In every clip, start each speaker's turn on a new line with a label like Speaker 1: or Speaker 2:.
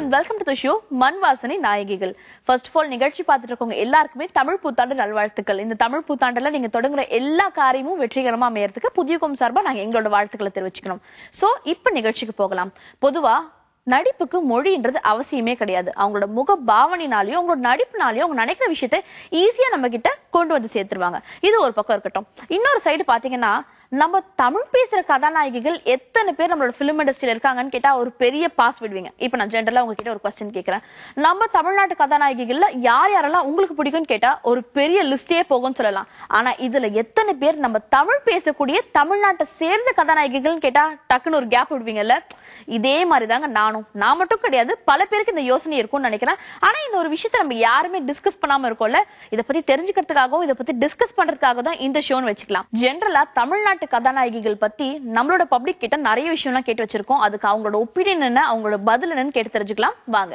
Speaker 1: And welcome to the show மண் வாசனை நாயகிகள் first of all நிகழ்ச்சி பார்த்துட்டு இருக்கவங்க எல்லாருக்குமே தமிழ் புத்தாண்டு நல்வாழ்த்துக்கள் இந்த தமிழ் புத்தாண்டுல நீங்க தொடங்குற எல்லா காரியமும் வெற்றிகரமா அமையறதுக்கு புதியகம் சார்பா நாங்க எங்களோட வாழ்த்துக்களை தெரிவிச்சுக்கணும் சோ இப்ப நிகழ்ச்சிக்கு போகலாம் பொதுவா நடிப்புக்கு மொழின்றது அவசியமே கிடையாது அவங்களோட முக பாவனைனாலயோ அவங்களோட நடிப்புனாலயோ அவங்க நினைக்கிற விஷயத்த ஈஸியா நம்ம கிட்ட கொண்டு வந்து சேர்த்துருவாங்க இது ஒரு பக்கம் இருக்கட்டும் இன்னொரு சைடு பாத்தீங்கன்னா நம்ம தமிழ் பேசுற கதாநாயகிகள் எத்தனை பேர் நம்மளோட பிலிம் இண்டஸ்ட்ரியில இருக்காங்கன்னு கேட்டா ஒரு பெரிய பாஸ் விடுவீங்க இப்ப நான் ஜென்ரலா உங்ககிட்ட ஒரு கொஸ்டின் கேக்குறேன் நம்ம தமிழ்நாட்டு கதாநாயகிகள்ல யார் யாரெல்லாம் உங்களுக்கு பிடிக்கும்னு கேட்டா ஒரு பெரிய லிஸ்டே போகும்னு சொல்லலாம் ஆனா இதுல எத்தனை பேர் நம்ம தமிழ் பேசக்கூடிய தமிழ்நாட்டை சேர்ந்த கதாநாயகிகள்னு கேட்டா டக்குன்னு ஒரு கேப் விடுவீங்கல்ல இதே மாதிரிதாங்க நானும் நான் மட்டும் கிடையாது பல பேருக்கு இந்த யோசனை இருக்கும்னு நினைக்கிறேன் ஆனா இந்த ஒரு விஷயத்த நம்ம யாருமே டிஸ்கஸ் பண்ணாம இருக்கோம்ல இத பத்தி தெரிஞ்சுக்கிறதுக்காகவும் இத பத்தி டிஸ்கஸ் பண்றதுக்காக தான் இந்த ஷோன்னு வச்சுக்கலாம் ஜென்ரலா தமிழ்நாட்டு கதாநாயகிகள் பத்தி நம்மளோட பப்ளிக் கிட்ட நிறைய விஷயம்லாம் கேட்டு வச்சிருக்கோம் அதுக்கு அவங்களோட ஒப்பீனியன் என்ன அவங்களோட பதில் என்னன்னு கேட்டு தெரிஞ்சுக்கலாம் வாங்க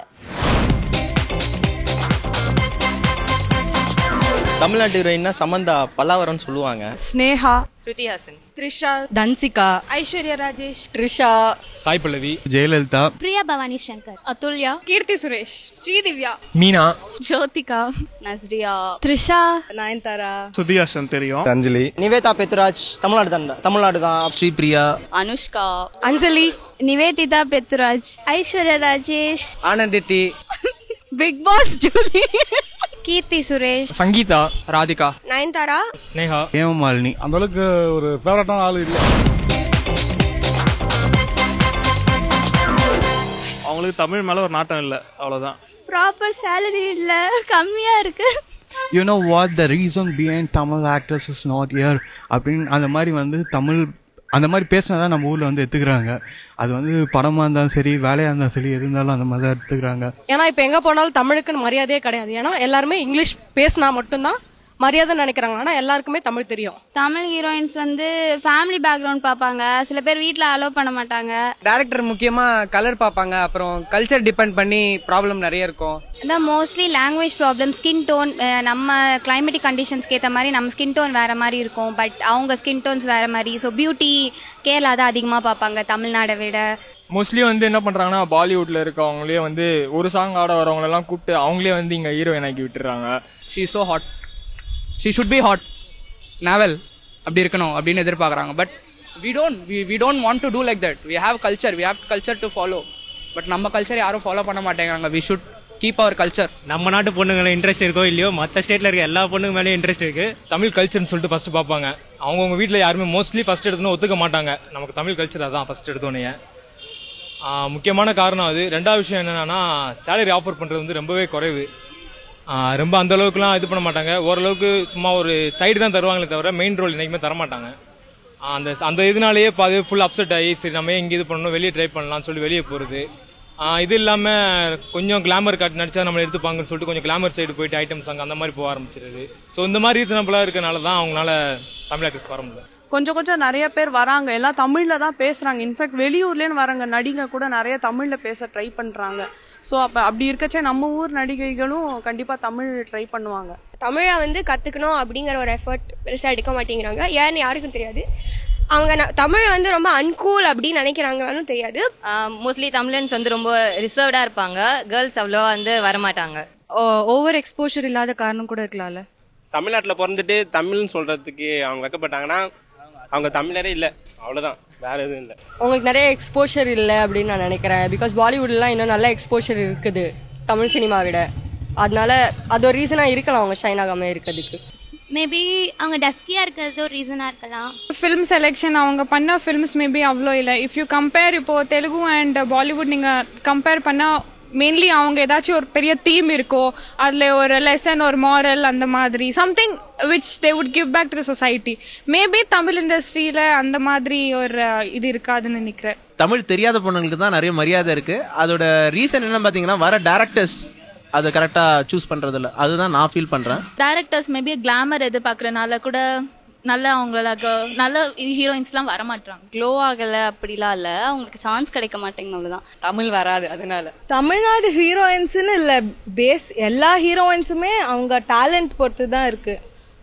Speaker 2: தமிழ்நாட்டு ஹீரோயின்னா சமந்தா பல்லாவரம்னு சொல்லுவாங்க
Speaker 3: ஸ்னேகா
Speaker 4: ஸ்ருதி ஹாசன்
Speaker 3: த்ரிஷா
Speaker 4: தன்சிகா
Speaker 3: ஐஸ்வர்யா ராஜேஷ்
Speaker 4: த்ரிஷா
Speaker 5: சாய் பல்லவி
Speaker 6: ஜெயலலிதா
Speaker 7: பிரியா பவானி சங்கர்
Speaker 4: அதுல்யா
Speaker 3: கீர்த்தி சுரேஷ் ஸ்ரீதிவ்யா
Speaker 5: மீனா
Speaker 3: ஜோதிகா
Speaker 4: நஸ்ரியா
Speaker 7: த்ரிஷா
Speaker 3: நயன்தாரா
Speaker 6: சுதியாசன் தெரியும்
Speaker 2: அஞ்சலி நிவேதா பெத்ராஜ் தமிழ்நாடு தான் தமிழ்நாடு தான்
Speaker 5: ஸ்ரீபிரியா
Speaker 4: அனுஷ்கா
Speaker 3: அஞ்சலி
Speaker 7: Nivedita Pethuraj Aishwarya Rajesh
Speaker 2: ஆனந்தித்தி
Speaker 3: big pass Julie
Speaker 7: கீர்த்தி சுரேஷ்
Speaker 5: சங்கீதா ராதிகா
Speaker 3: நயன்தாரா
Speaker 5: ஸ்னேகா
Speaker 6: ஹேமமாலினி அந்த அளவுக்கு ஒரு ஃபேவரட்டான ஆளு இல்ல
Speaker 8: அவங்களுக்கு தமிழ் மேல ஒரு நாட்டம் இல்ல அவ்வளவுதான்
Speaker 3: ப்ராப்பர் சேலரி இல்ல கம்மியா இருக்கு
Speaker 6: you know what the reason behind Tamil actors is not here அப்படின்னு அந்த மாதிரி வந்து தமிழ் அந்த மாதிரி பேசினாதான் நம்ம ஊர்ல வந்து எடுத்துக்கிறாங்க அது வந்து படமா இருந்தாலும் சரி வேலையா இருந்தாலும் சரி எது இருந்தாலும் அந்த மாதிரி தான் எடுத்துக்கிறாங்க
Speaker 9: ஏன்னா இப்ப எங்க போனாலும் தமிழுக்குன்னு மரியாதையே கிடையாது ஏன்னா எல்லாருமே இங்கிலீஷ் பேசினா மட்டும்தான் மரியாதை நினைக்கிறாங்க ஆனா எல்லாருக்குமே தமிழ் தெரியும்
Speaker 7: தமிழ் ஹீரோயின்ஸ் வந்து ஃபேமிலி பேக்ரவுண்ட் பார்ப்பாங்க சில பேர் வீட்ல அலோவ் பண்ண மாட்டாங்க
Speaker 2: டேரக்டர் முக்கியமா கலர் பார்ப்பாங்க அப்புறம் கல்ச்சர் டிபெண்ட் பண்ணி ப்ராப்ளம் நிறைய இருக்கும்
Speaker 7: அதான் mostly language problem skin tone நம்ம கிளைமேட்டிக் கண்டிஷன்ஸ்க்கு ஏற்ற மாதிரி நம்ம ஸ்கின் டோன் வேற மாதிரி இருக்கும் பட் அவங்க ஸ்கின் டோன்ஸ் வேற மாதிரி ஸோ பியூட்டி கேரளா தான் அதிகமாக பார்ப்பாங்க தமிழ்நாடை விட
Speaker 5: மோஸ்ட்லி வந்து என்ன பண்றாங்கன்னா பாலிவுட்ல இருக்கவங்களே வந்து ஒரு சாங் ஆட வரவங்க எல்லாம் கூப்பிட்டு அவங்களே வந்து இங்க ஹீரோயின் ஆக்கி விட்டுறாங்க
Speaker 10: she so hot she should be hot நாவல் அப்படி இருக்கணும் அப்படின்னு எதிர்பார்க்குறாங்க but we don't we we don't want to do like that we have culture we have culture to follow but நம்ம கல்ச்சர் யாரும் ஃபாலோ பண்ண மாட்டேங்கிறாங்க we should keep our culture
Speaker 8: நம்ம நாட்டு பொண்ணுங்களை இன்ட்ரெஸ்ட் இருக்கோ இல்லையோ மத்த ஸ்டேட்ல இருக்க எல்லா பொண்ணுங்க மேலயும் இன்ட்ரெஸ்ட் இருக்கு
Speaker 5: தமிழ் கல்ச்சர்னு சொல்லிட்டு ஃபர்ஸ்ட் பார்ப்பாங்க அவங்கவுங்க வீட்ல யாருமே மோஸ்ட்லி ஃபர்ஸ்ட் எடுத்தோன்னு ஒத்துக்க மாட்டாங்க நமக்கு தமிழ் கல்ச்சர் அதான் ஃபர்ஸ்ட் எடுத்தோன்னே ஆஹ் முக்கியமான காரணம் அது ரெண்டாவது விஷயம் என்னன்னா சேலரி ஆஃபர் பண்றது வந்து ரொம்பவே குறைவு ஆஹ் ரொம்ப அந்த அளவுக்குலாம் இது பண்ண மாட்டாங்க ஓரளவுக்கு சும்மா ஒரு சைடு தான் தருவாங்களே தவிர மெயின் ரோல் என்னைக்குமே தர மாட்டாங்க ஆஹ் அந்த அந்த இதனாலேயே பாதி ஃபுல் அப்செட் ஆகி சரி நம்ம ஏன் இங்க இது பண்ணணும் வெளியே ட்ரை பண்ணலாம்னு சொல்லி வெளியே போறது ஆஹ் இது இல்லாம கொஞ்சம் கிளாமர் காட்டி நடிச்சா நம்மள எடுத்துப்பாங்கன்னு சொல்லிட்டு கொஞ்சம் கிளாமர் சைடு போயிட்டு ஐட்டம் சாங் அந்த மாதிரி போக ஆரம்பிச்சிருது ஸோ இந்த மாதிரி ரீசனபிளா இருக்கனால தான் அவங்களால தமிழ் ஆக்டர்ஸ் வர முடியல
Speaker 3: கொஞ்சம் கொஞ்சம் நிறைய பேர் வராங்க எல்லாம் தமிழ்ல தான் பேசுறாங்க இன்ஃபேக்ட் வெளியூர்லேன்னு வராங்க நடிகை கூட நிறைய தமிழ்ல பேச ட்ரை பண்றாங்க ஸோ அப்ப அப்படி இருக்கச்சே நம்ம ஊர் நடிகைகளும் கண்டிப்பா தமிழ் ட்ரை பண்ணுவாங்க
Speaker 9: தமிழை வந்து கத்துக்கணும் அப்படிங்கிற ஒரு எஃபர்ட் பெருசா எடுக்க மாட்டேங்கிறாங்க ஏன்னு யாருக்கும் தெரியாது அவங்க ந- தமிழ் வந்து ரொம்ப அன்கூல் அப்படின்னு நினைக்கிறாங்கன்னு தெரியாது
Speaker 4: மோஸ்ட்லி தமிழன்ஸ் வந்து ரொம்ப ரிசர்வ்டா இருப்பாங்க கேர்ள்ஸ் அவ்வளோ வந்து வரமாட்டாங்க
Speaker 9: ஓவர் எக்ஸ்போஷர் இல்லாத காரணம் கூட இருக்கலாம்ல
Speaker 8: தமிழ்நாட்டுல பிறந்துட்டு தமிழ்னு சொல்றதுக்கு அவங்க வைக்கப்பட்டாங்கன்னா அவங்க தமிழரே இல்ல அவ்வளவுதான் வேற எதுவும் இல்ல
Speaker 9: உங்களுக்கு நிறைய எக்ஸ்போஷர் இல்ல அப்படின்னு நான் நினைக்கிறேன் பிகாஸ் பாலிவுட்லாம் இன்னும் நல்ல எக்ஸ்போஷர் இருக்குது தமிழ் சினிமா விட அதனால அது ஒரு ரீசனா இருக்கலாம் அவங்க ஷைன் ஆகாம இருக்கிறதுக்கு
Speaker 7: மேபி அவங்க டஸ்கியா இருக்கிறது ஒரு ரீசனா இருக்கலாம்
Speaker 3: ஃபிலிம் செலெக்ஷன் அவங்க பண்ண ஃபிலிம்ஸ் மேபி அவ்வளோ இல்லை இஃப் யூ கம்பேர் இப்போ தெலுங்கு அண்ட் பாலிவுட் நீங்க கம்பேர் பண்ணா மெயின்லி அவங்க ஏதாச்சும் ஒரு பெரிய தீம் இருக்கோ அதுல ஒரு லெசன் ஒரு மாரல் அந்த மாதிரி something which they would give back to society maybe Tamil இண்டஸ்ட்ரியில அந்த மாதிரி ஒரு இது இருக்காதுன்னு நினைக்கிறேன்
Speaker 2: தமிழ் தெரியாத பொண்ணுங்களுக்கு தான் நிறைய மரியாதை இருக்கு அதோட ரீசன் என்ன பாத்தீங்கன்னா வர டேரக்டர்ஸ் அதை கரெக்டா சூஸ் பண்றது இல்ல அதுதான் நான் ஃபீல் பண்றேன்
Speaker 7: டேரக்டர்ஸ் மேபி கிளாமர் எதிர்பார்க்கறனால கூட நல்ல அவங்களுக்கு நல்ல ஹீரோயின்ஸ்லாம் வர மாட்டாங்க
Speaker 4: க்ளோ ஆகல அப்படிலாம் இல்ல அவங்களுக்கு சான்ஸ் கிடைக்க மாட்டேங்குது அவ்வளவுதான்
Speaker 9: தமிழ் வராது அதனால
Speaker 3: தமிழ்நாடு ஹீரோயின்ஸ்னு இல்ல பேஸ் எல்லா ஹீரோயின்ஸுமே அவங்க டேலண்ட் பொறுத்து தான் இருக்கு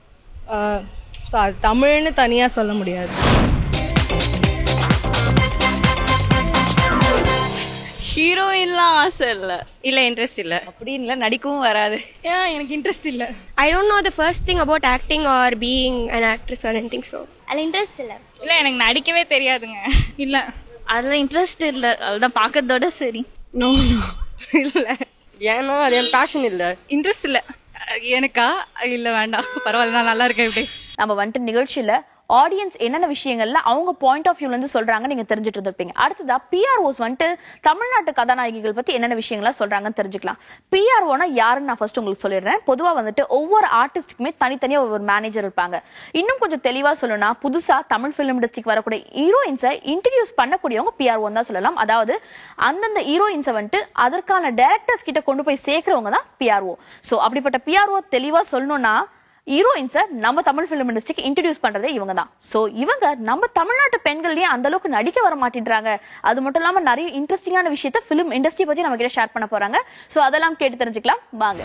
Speaker 3: ஸோ அது தமிழ்னு தனியா சொல்ல முடியாது
Speaker 11: ஹீரோயின்லாம் ஆசை இல்ல
Speaker 4: இல்ல இன்ட்ரெஸ்ட் இல்ல
Speaker 11: அப்படின்னு இல்ல நடிக்கவும் வராது
Speaker 3: ஏன் எனக்கு இன்ட்ரெஸ்ட் இல்ல
Speaker 12: I don't know the first thing about acting or being an actress or anything so. அதில் இன்ட்ரெஸ்ட் இல்லை
Speaker 3: இல்ல எனக்கு நடிக்கவே தெரியாதுங்க இல்ல
Speaker 11: அதுல இன்ட்ரெஸ்ட் இல்ல அதுதான் பாக்கிறதோட சரி
Speaker 9: நோ இல்ல ஏன்னா அது என் பேஷன் இல்ல
Speaker 3: இன்ட்ரெஸ்ட் இல்ல
Speaker 11: எனக்கா இல்ல வேண்டாம் பரவாயில்ல நான் நல்லா இருக்கேன் இப்படி
Speaker 1: நம்ம வந்துட்டு நிகழ்ச்சியில ஆடியன்ஸ் என்னென்ன விஷயங்கள்ல அவங்க பாயிண்ட் ஆஃப் வியூல இருந்து சொல்றாங்க நீங்க தெரிஞ்சுட்டு இருந்திருப்பீங்க அடுத்ததா பிஆர்ஓஸ் வந்துட்டு தமிழ்நாட்டு கதாநாயகிகள் பத்தி என்னென்ன விஷயங்களா சொல்றாங்கன்னு தெரிஞ்சுக்கலாம் பிஆர்ஓனா யாருன்னு நான் ஃபர்ஸ்ட் உங்களுக்கு சொல்லிடுறேன் பொதுவா வந்துட்டு ஒவ்வொரு ஆர்டிஸ்டுக்குமே தனித்தனியா ஒரு ஒரு மேனேஜர் இருப்பாங்க இன்னும் கொஞ்சம் தெளிவா சொல்லணும்னா புதுசா தமிழ் ஃபிலிம் இண்டஸ்ட்ரிக்கு வரக்கூடிய ஹீரோயின்ஸை இன்ட்ரடியூஸ் பண்ணக்கூடியவங்க பிஆர்ஓ தான் சொல்லலாம் அதாவது அந்தந்த ஹீரோயின்ஸை வந்துட்டு அதற்கான டைரக்டர்ஸ் கிட்ட கொண்டு போய் சேர்க்கிறவங்க தான் பிஆர்ஓ சோ அப்படிப்பட்ட பிஆர்ஓ தெளிவா சொல்லணும்னா ஹீரோயின்ஸை நம்ம தமிழ் ஃபிலிம் இண்டஸ்ட்ரிக்கு இன்ட்ரடியூஸ் பண்றதே இவங்க தான் சோ இவங்க நம்ம தமிழ்நாட்டு பெண்கள்லயே அந்த அளவுக்கு நடிக்க வர மாட்டேன்றாங்க அது மட்டும் இல்லாம நிறைய இன்ட்ரெஸ்டிங்கான விஷயத்த ஃபிலிம் இண்டஸ்ட்ரி பத்தி நம்ம கிட்ட ஷேர் பண்ண போறாங்க சோ அதெல்லாம் கேட்டு தெரிஞ்சுக்கலாம் வாங்க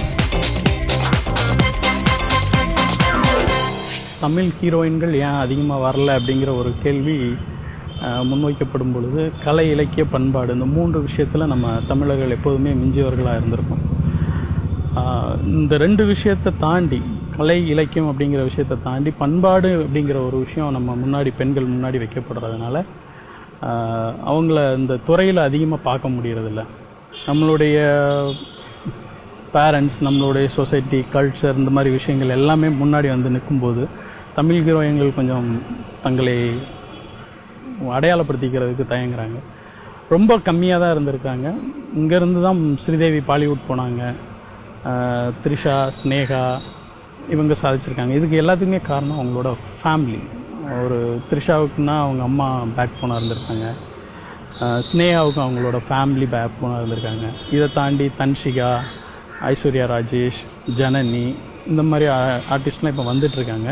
Speaker 13: தமிழ் ஹீரோயின்கள் ஏன் அதிகமாக வரல அப்படிங்கிற ஒரு கேள்வி அஹ், முன்வைக்கப்படும் பொழுது கலை இலக்கிய பண்பாடு இந்த மூன்று விஷயத்தில் நம்ம தமிழர்கள் எப்போதுமே மிஞ்சியவர்களாக இருந்திருக்கோம் ஆஹ், இந்த ரெண்டு விஷயத்தை தாண்டி கலை இலக்கியம் அப்படிங்கிற விஷயத்தை தாண்டி பண்பாடு அப்படிங்கிற ஒரு விஷயம் நம்ம முன்னாடி பெண்கள் முன்னாடி வைக்கப்படுறதுனால ஆஹ், அவங்கள இந்த துறையில் அதிகமாக பார்க்க முடியறதில்ல நம்மளுடைய பேரண்ட்ஸ் நம்மளுடைய சொசைட்டி கல்ச்சர் இந்த மாதிரி விஷயங்கள் எல்லாமே முன்னாடி வந்து நிற்கும்போது தமிழ் ஹீரோயின்கள் கொஞ்சம் தங்களை அடையாளப்படுத்திக்கிறதுக்கு தயங்குறாங்க ரொம்ப கம்மியாக தான் இருந்திருக்காங்க இங்கேருந்து தான் ஸ்ரீதேவி பாலிவுட் போனாங்க ஆஹ் த்ரிஷா ஸ்னேகா இவங்க சாதிச்சிருக்காங்க இதுக்கு எல்லாத்துக்குமே காரணம் அவங்களோட ஃபேமிலி ஒரு த்ரிஷாவுக்குன்னா அவங்க அம்மா பேக் போனாக இருந்திருக்காங்க ஆஹ் ஸ்னேகாவுக்கு அவங்களோட ஃபேமிலி பேக் போனாக இருந்திருக்காங்க இதை தாண்டி தன்ஷிகா ஐஸ்வர்யா ராஜேஷ் ஜனனி இந்த மாதிரி ஆர்டிஸ்ட்லாம் இப்போ வந்துட்டு இருக்காங்க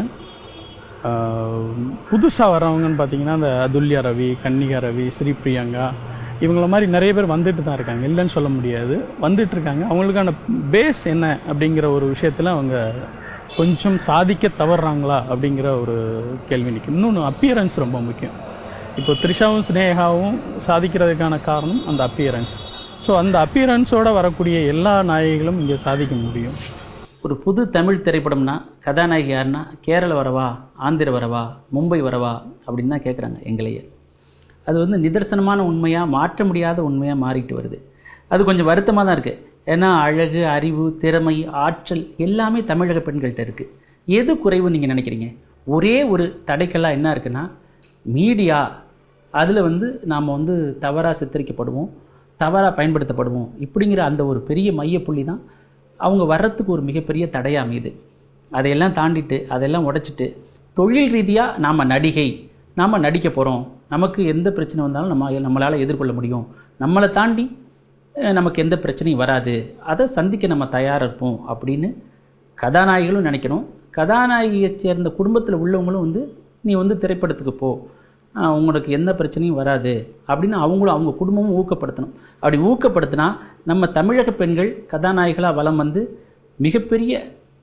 Speaker 13: புதுசாக வரவங்கன்னு பார்த்தீங்கன்னா இந்த அதுல்யா ரவி கன்னிகா ரவி ஸ்ரீ பிரியங்கா இவங்கள மாதிரி நிறைய பேர் வந்துட்டு தான் இருக்காங்க இல்லைன்னு சொல்ல முடியாது வந்துட்டு இருக்காங்க அவங்களுக்கான பேஸ் என்ன அப்படிங்கிற ஒரு விஷயத்துல அவங்க கொஞ்சம் சாதிக்க தவறுறாங்களா அப்படிங்கிற ஒரு கேள்வி நிற்கும் இன்னொன்று அப்பியரன்ஸ் ரொம்ப முக்கியம் இப்போ த்ரிஷாவும் ஸ்னேகாவும் சாதிக்கிறதுக்கான காரணம் அந்த அப்பியரன்ஸ் ஸோ அந்த அப்பியரன்ஸோட வரக்கூடிய எல்லா நாயகிகளும் இங்கே சாதிக்க முடியும்
Speaker 14: ஒரு புது தமிழ் திரைப்படம்னா கதாநாயகி யாருன்னா கேரள வரவா ஆந்திர வரவா மும்பை வரவா அப்படின்னு தான் கேட்குறாங்க எங்களையே அது வந்து நிதர்சனமான உண்மையாக மாற்ற முடியாத உண்மையாக மாறிட்டு வருது அது கொஞ்சம் வருத்தமாக தான் இருக்குது ஏன்னா அழகு அறிவு திறமை ஆற்றல் எல்லாமே தமிழக பெண்கள்கிட்ட இருக்குது எது குறைவு நீங்கள் நினைக்கிறீங்க ஒரே ஒரு தடைக்கெல்லாம் என்ன இருக்குன்னா மீடியா அதில் வந்து நாம் வந்து தவறாக சித்தரிக்கப்படுவோம் தவறாக பயன்படுத்தப்படுவோம் இப்படிங்கிற அந்த ஒரு பெரிய மையப்புள்ளி தான் அவங்க வர்றதுக்கு ஒரு மிகப்பெரிய தடையாக அமையுது அதையெல்லாம் தாண்டிட்டு அதெல்லாம் உடைச்சிட்டு தொழில் ரீதியாக நாம் நடிகை நாம் நடிக்க போகிறோம் நமக்கு எந்த பிரச்சனை வந்தாலும் நம்ம நம்மளால் எதிர்கொள்ள முடியும் நம்மளை தாண்டி அஹ், நமக்கு எந்த பிரச்சனையும் வராது அதை சந்திக்க நம்ம தயாராக இருப்போம் அப்படின்னு கதாநாயகிகளும் நினைக்கணும் கதாநாயகியை சேர்ந்த குடும்பத்தில் உள்ளவங்களும் வந்து நீ வந்து திரைப்படத்துக்கு போ ஆஹ் உங்களுக்கு எந்த பிரச்சனையும் வராது அப்படின்னு அவங்களும் அவங்க குடும்பமும் ஊக்கப்படுத்தணும் அப்படி ஊக்கப்படுத்தினா நம்ம தமிழக பெண்கள் கதாநாயகிகளாக வலம் வந்து மிகப்பெரிய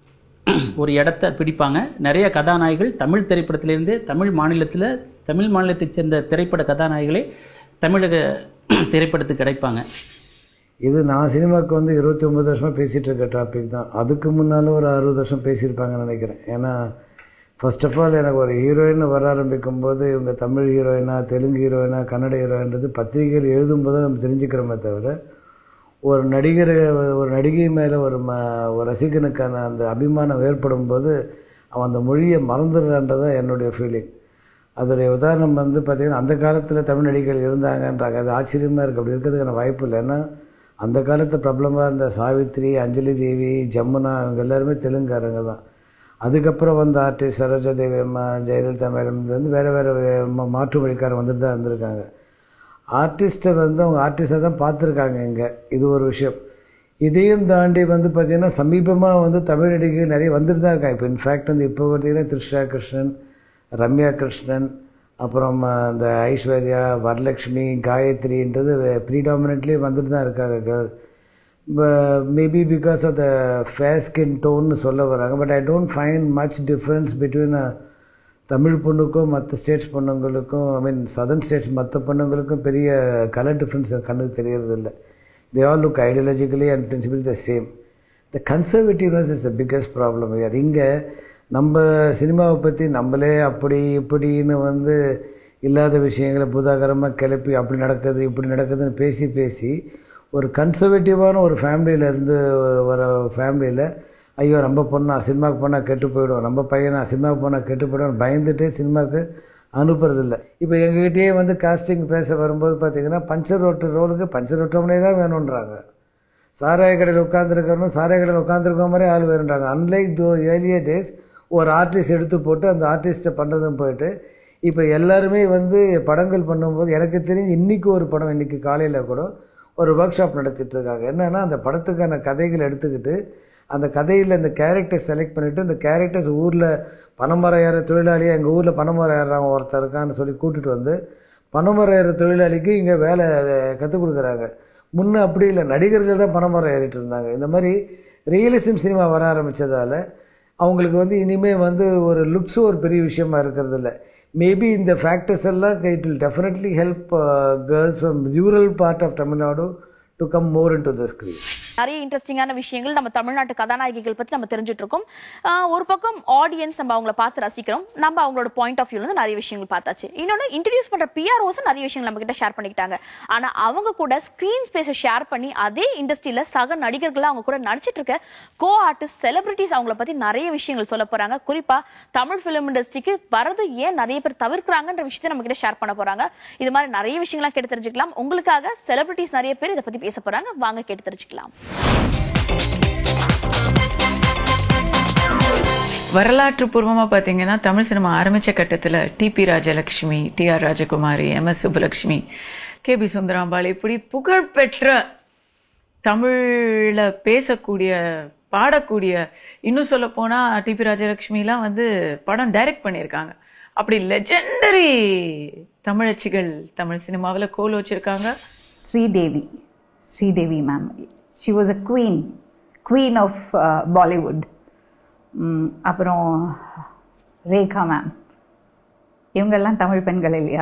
Speaker 14: ஒரு இடத்த பிடிப்பாங்க நிறைய கதாநாயகிகள் தமிழ் திரைப்படத்திலிருந்தே தமிழ் மாநிலத்தில் தமிழ் மாநிலத்தைச் சேர்ந்த திரைப்பட கதாநாயகிகளே தமிழக திரைப்படத்துக்கு கிடைப்பாங்க
Speaker 15: இது நான் சினிமாவுக்கு வந்து இருபத்தி ஒன்பது வருஷமா பேசிட்டு இருக்க டாபிக் தான் அதுக்கு முன்னால ஒரு அறுபது வருஷம் பேசியிருப்பாங்கன்னு நினைக்கிறேன் ஏன்னா ஃபர்ஸ்ட் ஆஃப் ஆல் எனக்கு ஒரு ஹீரோயின் வர ஆரம்பிக்கும் போது இவங்க தமிழ் ஹீரோயினா தெலுங்கு ஹீரோயினா கன்னட ஹீரோயின்றது பத்திரிகையில் எழுதும்போது நம்ம தெரிஞ்சுக்கிறோமே தவிர ஒரு நடிகர் ஒரு நடிகை மேலே ஒரு ம ஒரு ரசிகனுக்கான அந்த அபிமானம் ஏற்படும் போது அவன் அந்த மொழியை மறந்துடுறான்றதான் என்னுடைய ஃபீலிங் அதோடைய உதாரணம் வந்து பார்த்தீங்கன்னா அந்த காலத்தில் தமிழ் நடிகைகள் இருந்தாங்கன்றாங்க அது ஆச்சரியமாக இருக்குது அப்படி இருக்கிறதுக்கான வாய்ப்பு இல்லை ஏன்னா அந்த காலத்து பிரபலமாக இருந்த சாவித்ரி அஞ்சலி தேவி ஜமுனா இவங்க எல்லாருமே தெலுங்குக்காரங்க தான் அதுக்கப்புறம் வந்த ஆர்டிஸ்ட் சரோஜா தேவி அம்மா ஜெயலலிதா மேடம் இது வந்து வேறு வேறு மாற்று மொழிக்காரர் வந்துட்டு தான் இருந்திருக்காங்க ஆர்டிஸ்ட்டை வந்து அவங்க ஆர்டிஸ்டாக தான் பார்த்துருக்காங்க இங்கே இது ஒரு விஷயம் இதையும் தாண்டி வந்து பார்த்தீங்கன்னா சமீபமாக வந்து தமிழ் நடிகைகள் நிறைய வந்துட்டு தான் இருக்காங்க இப்போ இன்ஃபேக்ட் வந்து இப்போ பார்த்தீங்கன்னா த்ரிஷா கிருஷ்ணன் ரம்யா கிருஷ்ணன் அப்புறம் அந்த ஐஸ்வர்யா வரலட்சுமி காயத்ரின்றது ப்ரீடாமினெண்ட்லி வந்துட்டு தான் இருக்காங்க girl maybe because of the fair skin டோன்னு சொல்ல வராங்க but I don't find much difference between a Tamil பொண்ணுக்கும் மற்ற ஸ்டேட்ஸ் பொண்ணுங்களுக்கும் ஐ மீன் சதர்ன் ஸ்டேட்ஸ் மற்ற பொண்ணுங்களுக்கும் பெரிய கலர் டிஃப்ரென்ஸ் கண்ணுக்கு தெரியறது இல்லை they all look ideologically and principle the same the conservativeness is the biggest problem யார் இங்கே நம்ம சினிமாவை பற்றி நம்மளே அப்படி இப்படின்னு வந்து இல்லாத விஷயங்களை பூதாகரமாக கிளப்பி அப்படி நடக்குது இப்படி நடக்குதுன்னு பேசி பேசி ஒரு கன்சர்வேட்டிவான ஒரு ஃபேமிலியில இருந்து வர ஃபேமிலியில் ஐயோ நம்ம பொண்ணா சினிமாவுக்கு போனால் கெட்டு போயிடும் நம்ம பையனா சினிமாவுக்கு போனால் கெட்டு போயிடும் பயந்துட்டு சினிமாவுக்கு அனுப்புறதில்ல இப்போ எங்ககிட்டயே வந்து காஸ்டிங் பேச வரும்போது பார்த்தீங்கன்னா பஞ்சர் ரோட்டு ரோலுக்கு பஞ்சர் ரோட்டவனே தான் வேணுன்றாங்க சாராய கடையில் உட்காந்துருக்கணும் சாராய கடையில் உட்காந்துருக்க மாதிரி ஆள் வேணுன்றாங்க அன்லைக் தோ ஏர்லியர் டேஸ் ஒரு ஆர்டிஸ்ட் எடுத்து போட்டு அந்த ஆர்டிஸ்ட்டை பண்ணுறதும் போயிட்டு இப்போ எல்லாருமே வந்து படங்கள் பண்ணும்போது எனக்கு தெரிஞ்சு இன்னைக்கு ஒரு படம் இன்னைக்கு காலையில் கூட ஒரு ஒர்க் ஷாப் நடத்திட்டு இருக்காங்க என்னன்னா அந்த படத்துக்கான கதைகள் எடுத்துக்கிட்டு அந்த கதையில் இந்த கேரக்டர் செலக்ட் பண்ணிட்டு இந்த கேரக்டர்ஸ் ஊரில் பனைமரம் ஏற தொழிலாளியை எங்கள் ஊரில் பனைமரம் ஏறுறான் ஒருத்தர் இருக்கான்னு சொல்லி கூட்டிட்டு வந்து பனைமரம் ஏற தொழிலாளிக்கு இங்கே வேலை கற்றுக் கொடுக்குறாங்க முன்ன அப்படி இல்லை நடிகர்கள் தான் பனைமரம் ஏறிட்டு இருந்தாங்க இந்த மாதிரி ரியலிசம் சினிமா வர ஆரம்பிச்சதால அவங்களுக்கு வந்து இனிமே வந்து ஒரு லுக்ஸ் ஒரு பெரிய விஷயமா இருக்கிறது இல்லை மேபி இந்த ஃபேக்டர்ஸ் எல்லாம் it will definitely help girls from rural part of Tamil Nadu to come more in to the screen
Speaker 1: நிறைய இன்ட்ரெஸ்டிங்கான விஷயங்கள் நம்ம தமிழ்நாட்டு கதாநாயகிகள் பத்தி நம்ம தெரிஞ்சுட்டு இருக்கோம் ஆஹ் ஒரு பக்கம் ஆடியன்ஸ் நம்ம அவங்கள பார்த்து ரசிக்கிறோம் நம்ம அவங்களோட பாயிண்ட் ஆஃப் வியூல இருந்து நிறைய விஷயங்கள் பார்த்தாச்சு இன்னொன்னு இன்ட்ரடியூஸ் பண்ற பிஆர்ஓஸும் நிறைய விஷயங்கள் நம்ம கிட்ட ஷேர் பண்ணிக்கிட்டாங்க ஆனா அவங்க கூட ஸ்கிரீன் ஸ்பேஸை ஷேர் பண்ணி அதே இண்டஸ்ட்ரியில சக நடிகர்களா அவங்க கூட நடிச்சிட்டு இருக்க கோ ஆர்டிஸ்ட் செலிபிரிட்டிஸ் அவங்கள பத்தி நிறைய விஷயங்கள் சொல்ல போறாங்க குறிப்பா தமிழ் பிலிம் இண்டஸ்ட்ரிக்கு வரது ஏன் நிறைய பேர் தவிர்க்கிறாங்கன்ற விஷயத்தை நம்ம கிட்ட ஷேர் பண்ண போறாங்க இது மாதிரி நிறைய விஷயங்கள்லாம் கேட்டு தெரிஞ்சுக்கலாம் உங்களுக்காக செலிபிரிட்டிஸ் நிறைய பேர் இதை பத்தி பேச போறாங்க வாங்க கேட்டு தெரிஞ்சுக்கலாம்
Speaker 16: வரலாற்று பூர்வமா பாத்தீங்கன்னா தமிழ் சினிமா ஆரம்பிச்ச கட்டத்துல T P Rajalakshmi T R Rajakumari M S Subbulakshmi K B Sundarambal இப்படி புகழ்பெற்ற தமிழ்ல பேசக்கூடிய பாடக்கூடிய இன்னும் சொல்ல போனா டிபி ராஜலட்சுமிலாம் வந்து படம் டைரக்ட் பண்ணியிருக்காங்க அப்படி லெஜெண்டரி தமிழச்சிகள் தமிழ் சினிமாவில் கோல் வச்சிருக்காங்க
Speaker 17: Sridevi Sridevi ma'am she was a queen queen of Bollywood அப்புறம் ரேகா மேம் இவங்கெல்லாம் தமிழ் பெண்கள் இல்லையா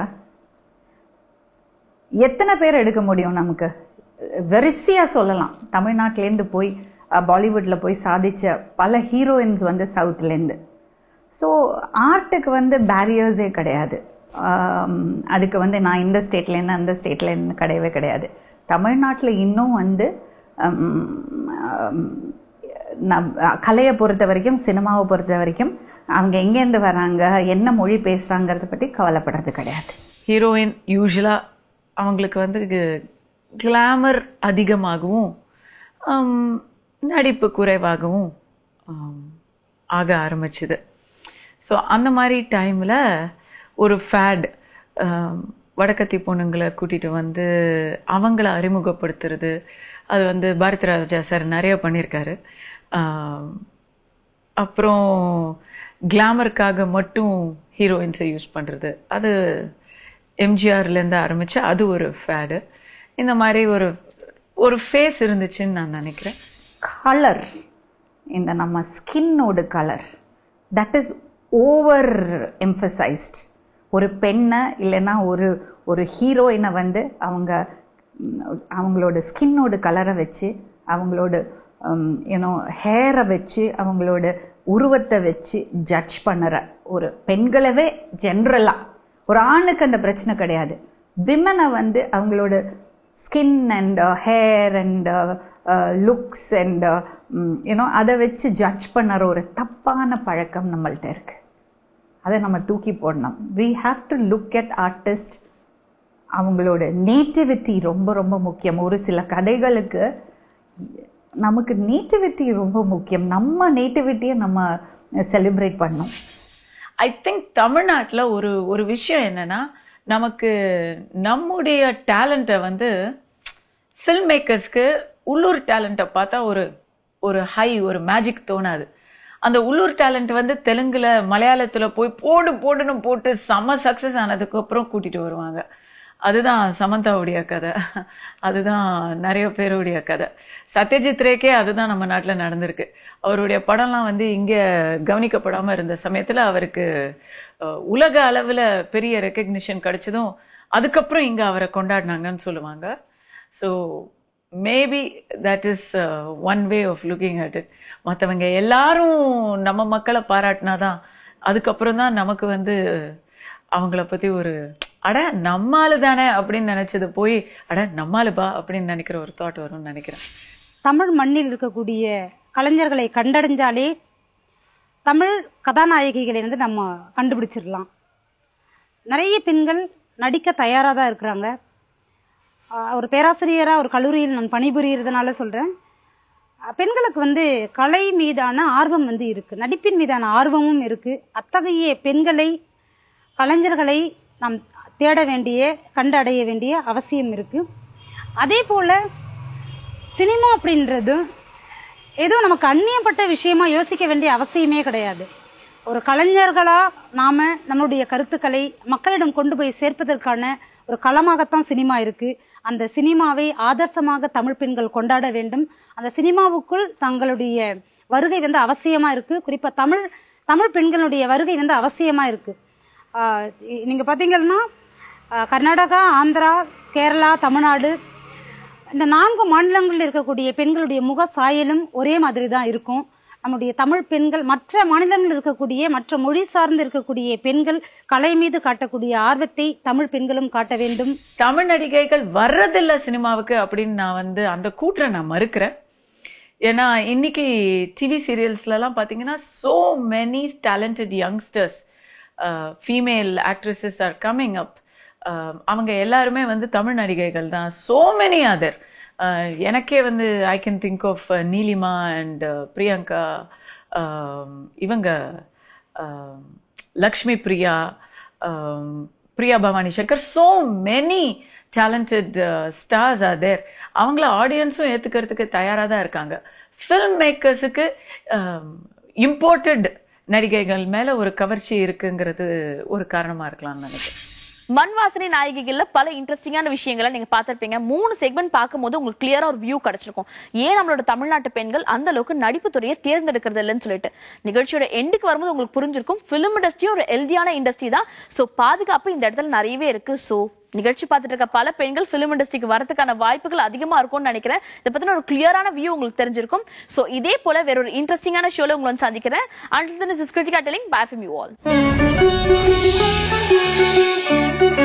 Speaker 17: எத்தனை பேர் எடுக்க முடியும் நமக்கு வெரிசையா சொல்லலாம் தமிழ்நாட்டிலேருந்து போய் பாலிவுட்ல போய் சாதிச்ச பல ஹீரோயின்ஸ் வந்து சவுத்லேருந்து ஸோ ஆர்ட்டுக்கு வந்து பேரியர்ஸே கிடையாது அதுக்கு வந்து நான் இந்த ஸ்டேட்லேருந்து அந்த ஸ்டேட்லேருந்து கிடையவே கிடையாது தமிழ்நாட்டில் இன்னும் வந்து கலையை பொறுத்த வரைக்கும் சினிமாவை பொறுத்த வரைக்கும் அவங்க எங்கேருந்து வராங்க என்ன மொழி பேசுகிறாங்கிறத பற்றி கவலைப்படுறது கிடையாது
Speaker 16: ஹீரோயின் யூஸ்வலா அவங்களுக்கு வந்து கிளாமர் அதிகமாகவும் நடிப்பு குறைவாகவும் ஆக ஆரம்பிச்சுது ஸோ அந்த மாதிரி டைமில் ஒரு ஃபேட் வடக்கத்தி பொண்ணுங்களை கூட்டிட்டு வந்து அவங்கள அறிமுகப்படுத்துறது அது வந்து பாரதி ராஜா சார் நிறைய பண்ணியிருக்காரு அப்புறம் கிளாமருக்காக மட்டும் ஹீரோயின்ஸை யூஸ் பண்ணுறது அது எம்ஜிஆர்லேருந்து ஆரம்பிச்சு அது ஒரு ஃபேடு இந்த மாதிரி ஒரு ஒரு ஃபேஸ் இருந்துச்சுன்னு நான் நினைக்கிறேன்
Speaker 17: கலர் இந்த நம்ம ஸ்கின்னோட colour that is over emphasised ஒரு பெண்ணை இல்லைன்னா ஒரு ஒரு ஹீரோயினை வந்து அவங்க அவங்களோட ஸ்கின்னோட கலரை வச்சு அவங்களோட யூனோ ஹேரை வச்சு அவங்களோட உருவத்தை வச்சு ஜட்ஜ் பண்ணுற ஒரு பெண்களவே ஜென்ரலாக ஒரு ஆணுக்கு அந்த பிரச்சனை கிடையாது விமனை வந்து அவங்களோட skin and hair and looks and you know அதை வச்சு ஜட்ஜ் பண்ணுற ஒரு தப்பான பழக்கம் நம்மள்ட்ட இருக்கு அதை நம்ம தூக்கி போடணும் we have to look at artist அவங்களோட நேட்டிவிட்டி ரொம்ப ரொம்ப முக்கியம் ஒரு சில கதைகளுக்கு நமக்கு நேட்டிவிட்டி ரொம்ப முக்கியம் நம்ம நேட்டிவிட்டியை நம்ம செலிப்ரேட் பண்ணோம்
Speaker 16: ஐ திங்க் தமிழ்நாட்டில் ஒரு ஒரு விஷயம் என்னன்னா நமக்கு நம்முடைய டேலண்ட்டை வந்து ஃபில்ம் மேக்கர்ஸ்க்கு உள்ளூர் டேலண்ட்டை பார்த்தா ஒரு ஒரு ஹை ஒரு மேஜிக் தோணாது அந்த உள்ளூர் டேலண்ட் வந்து தெலுங்குல மலையாளத்துல போய் போடு போடுன்னு போட்டு செம சக்சஸ் ஆனதுக்கு அப்புறம் கூட்டிட்டு வருவாங்க அதுதான் சமந்தாவுடைய கதை அதுதான் நிறைய பேருடைய கதை சத்யஜித் ரேக்கே அதுதான் நம்ம நாட்டுல நடந்திருக்கு அவருடைய படம்லாம் வந்து இங்க கவனிக்கப்படாம இருந்த சமயத்துல அவருக்கு அஹ், உலக அளவுல பெரிய ரெக்கக்னிஷன் கிடைச்சதும் அதுக்கப்புறம் இங்க அவரை கொண்டாடினாங்கன்னு சொல்லுவாங்க so maybe that is one way of looking at it மற்றவங்க எல்லாரும் நம்ம மக்களை பாராட்டினாதான் அதுக்கப்புறம் தான் நமக்கு வந்து அவங்கள பத்தி ஒரு அட நம்மாளு தானே அப்படின்னு நினைச்சது போய் அட நம்மாளுபா அப்படின்னு நினைக்கிற ஒரு தாட் வரும்னு நினைக்கிறேன்
Speaker 18: தமிழ் மண்ணில் இருக்கக்கூடிய கலைஞர்களை கண்டடைஞ்சாலே தமிழ் கதாநாயகிகளை வந்து நம்ம கண்டுபிடிச்சிடலாம் நிறைய பெண்கள் நடிக்க தயாராக தான் இருக்கிறாங்க ஆஹ் ஒரு பேராசிரியராக ஒரு கல்லூரியில் நான் பணிபுரியறதுனால சொல்கிறேன் பெண்களுக்கு வந்து கலை மீதான ஆர்வம் வந்து இருக்கு நடிப்பின் மீதான ஆர்வமும் இருக்கு அத்தகைய பெண்களை கலைஞர்களை நாம் தேட வேண்டிய கண்டடைய வேண்டிய அவசியம் இருக்கு அதே போல சினிமா அப்படின்றது ஏதோ நமக்கு அந்நியப்பட்ட விஷயமா யோசிக்க வேண்டிய அவசியமே கிடையாது ஒரு கலைஞர்களா நாம நம்மளுடைய கருத்துக்களை மக்களிடம் கொண்டு போய் சேர்ப்பதற்கான ஒரு களமாகத்தான் சினிமா இருக்கு அந்த சினிமாவை ஆதர்சமாக தமிழ் பெண்கள் கொண்டாட வேண்டும் அந்த சினிமாவுக்குள் தங்களுடைய வருகை வந்து அவசியமா இருக்கு குறிப்பா தமிழ் தமிழ் பெண்களுடைய வருகை வந்து அவசியமா இருக்கு ஆஹ் இ- நீங்க பாத்தீங்கன்னா ஆஹ் கர்நாடகா ஆந்திரா கேரளா தமிழ்நாடு இந்த நான்கு மாநிலங்களில் இருக்கக்கூடிய பெண்களுடைய முக சாயலும் ஒரே மாதிரி தான் இருக்கும் நம்முடைய தமிழ் பெண்கள் மற்ற மாநிலங்களில் இருக்கக்கூடிய மற்ற மொழி சார்ந்து இருக்கக்கூடிய பெண்கள் கலை மீது காட்டக்கூடிய ஆர்வத்தை தமிழ் பெண்களும் காட்ட வேண்டும்
Speaker 16: தமிழ் நடிகைகள் வர்றதில்ல சினிமாவுக்கு அப்படின்னு நான் வந்து அந்த கூற்றை நான் மறுக்கிறேன் ஏன்னா இன்னைக்கு டிவி சீரியல்ஸ்ல எல்லாம் பாத்தீங்கன்னா so many talented youngsters female actresses are coming up அவங்க எல்லாருமே வந்து தமிழ் நடிகைகள் தான் சோ மெனி அதர் எனக்கே வந்து I can think of Neelima and Priyanka ah இவங்க ah Lakshmi Priya ah Priya Bhavani Shankar so many talented stars are there அவங்கள ஆடியன்ஸும் ஏத்துக்கிறதுக்கு தயாரா தான் இருக்காங்க ஃபில்ம் மேக்கர்ஸுக்கு இம்போர்ட்டட் நடிகைகள் மேல ஒரு கவர்ச்சி இருக்குங்கிறது ஒரு காரணமா இருக்கலாம்னு நினைக்கிறேன்
Speaker 1: மண் வாசனை நாயகிகள்ல பல இன்ட்ரெஸ்டிங்கான விஷயங்களை நீங்க பார்த்திருப்பீங்க மூணு செக்மெண்ட் பார்க்கும்போது உங்களுக்கு கிளியரா ஒரு வியூ கிடைச்சிருக்கும் ஏன் நம்மளோட தமிழ்நாட்டு பெண்கள் அந்த அளவுக்கு நடிப்பு துறையை தேர்ந்தெடுக்கிறது இல்லைன்னு சொல்லிட்டு நிகழ்ச்சியோட எண்டுக்கு வரும்போது உங்களுக்கு புரிஞ்சிருக்கும் பிலிம் இண்டஸ்ட்ரியும் ஒரு ஹெல்தியான இண்டஸ்ட்ரி தான் சோ பாதுகாப்பு இந்த இடத்துல நிறையவே இருக்கு சோ நிகழ்ச்சி பார்த்துட்டு இருக்க பல பெண்கள் பிலிம் இண்டஸ்ட்ரிக்கு வரதுக்கான வாய்ப்புகள் அதிகமா இருக்கும்னு நினைக்கிறேன் இதை பத்தின ஒரு கிளியரான வியூ உங்களுக்கு தெரிஞ்சிருக்கும் சோ இதே போல வேற ஒரு இன்ட்ரெஸ்டிங்கான ஷோல உங்களை வந்து சந்திக்கிறேன் until this is Krithika telling bye from you all